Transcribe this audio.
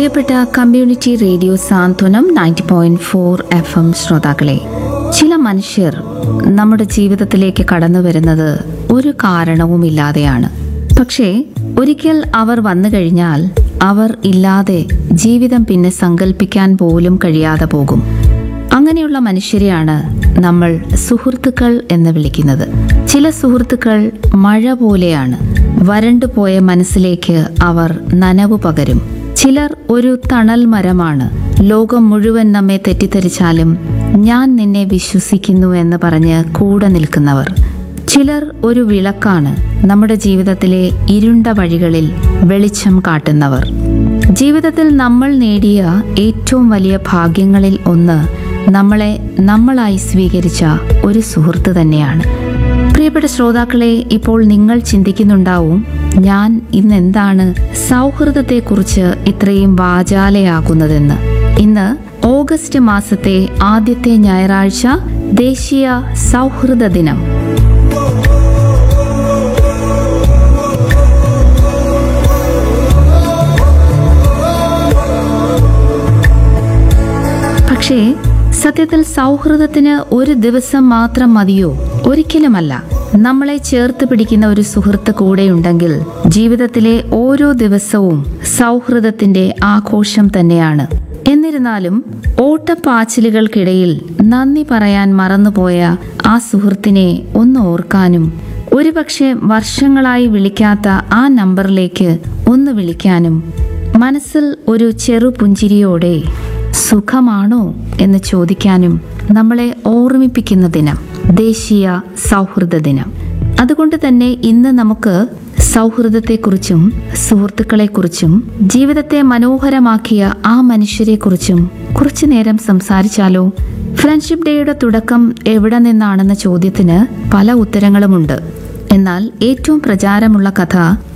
പ്രിയപ്പെട്ട community radio Santhwanam ninety point four F M ശ്രോതാക്കളെ ചില മനുഷ്യർ നമ്മുടെ ജീവിതത്തിലേക്ക് കടന്നു വരുന്നത് ഒരു കാരണവുമില്ലാതെയാണ് പക്ഷേ ഒരിക്കൽ അവർ വന്നു കഴിഞ്ഞാൽ അവർ ഇല്ലാതെ ജീവിതം പിന്നെ സങ്കല്പിക്കാൻ പോലും കഴിയാതെ പോകും അങ്ങനെയുള്ള മനുഷ്യരെയാണ് നമ്മൾ സുഹൃത്തുക്കൾ എന്ന് വിളിക്കുന്നത് ചില സുഹൃത്തുക്കൾ മഴ പോലെയാണ് വരണ്ടുപോയ മനസ്സിലേക്ക് അവർ നനവ് പകരും ചിലർ ഒരു തണൽ മരമാണ് ലോകം മുഴുവൻ നമ്മെ തെറ്റിദ്ധരിച്ചാലും ഞാൻ നിന്നെ വിശ്വസിക്കുന്നു എന്ന് പറഞ്ഞ് കൂടെ നിൽക്കുന്നവർ ചിലർ ഒരു വിളക്കാണ് നമ്മുടെ ജീവിതത്തിലെ ഇരുണ്ട വഴികളിൽ വെളിച്ചം കാട്ടുന്നവർ ജീവിതത്തിൽ നമ്മൾ നേടിയ ഏറ്റവും വലിയ ഭാഗ്യങ്ങളിൽ ഒന്ന് നമ്മളെ നമ്മളായി സ്വീകരിച്ച ഒരു സുഹൃത്ത് തന്നെയാണ് പ്രിയപ്പെട്ട ശ്രോതാക്കളെ ഇപ്പോൾ നിങ്ങൾ ചിന്തിക്കുന്നുണ്ടാവും ഞാൻ ഇന്ന് എന്താണ് സൗഹൃദത്തെക്കുറിച്ച് ഇത്രയും വാചാലയാകുന്നതെന്ന് ഇന്ന് ഓഗസ്റ്റ് മാസത്തെ ആദ്യത്തെ ഞായറാഴ്ച ദേശീയ സൗഹൃദ ദിനം പക്ഷേ സത്യത്തിൽ സൗഹൃദത്തിന് ഒരു ദിവസം മാത്രം മതിയോ ഒരിക്കലുമല്ല നമ്മളെ ചേർത്ത് പിടിക്കുന്ന ഒരു സുഹൃത്ത് കൂടെയുണ്ടെങ്കിൽ ജീവിതത്തിലെ ഓരോ ദിവസവും സൗഹൃദത്തിന്റെ ആഘോഷം തന്നെയാണ് എന്നിരുന്നാലും ഓട്ടപ്പാച്ചിലുകൾക്കിടയിൽ നന്ദി പറയാൻ മറന്നുപോയ ആ സുഹൃത്തിനെ ഒന്ന് ഓർക്കാനും ഒരുപക്ഷെ വർഷങ്ങളായി വിളിക്കാത്ത ആ നമ്പറിലേക്ക് ഒന്ന് വിളിക്കാനും മനസ്സിൽ ഒരു ചെറു പുഞ്ചിരിയോടെ സുഖമാണോ എന്ന് ചോദിക്കാനും നമ്മളെ ഓർമ്മിപ്പിക്കുന്ന ദിനം ദേശീയ സൗഹൃദ ദിനം അതുകൊണ്ട് തന്നെ ഇന്ന് നമുക്ക് സൗഹൃദത്തെക്കുറിച്ചും സുഹൃത്തുക്കളെക്കുറിച്ചും ജീവിതത്തെ മനോഹരമാക്കിയ ആ മനുഷ്യരെക്കുറിച്ചും കുറച്ചു നേരം സംസാരിച്ചാലോ ഫ്രണ്ട്ഷിപ്പ് ഡേയുടെ തുടക്കം എവിടെ നിന്നാണെന്ന ചോദ്യത്തിന് പല ഉത്തരങ്ങളുമുണ്ട് എന്നാൽ ഏറ്റവും പ്രചാരമുള്ള കഥ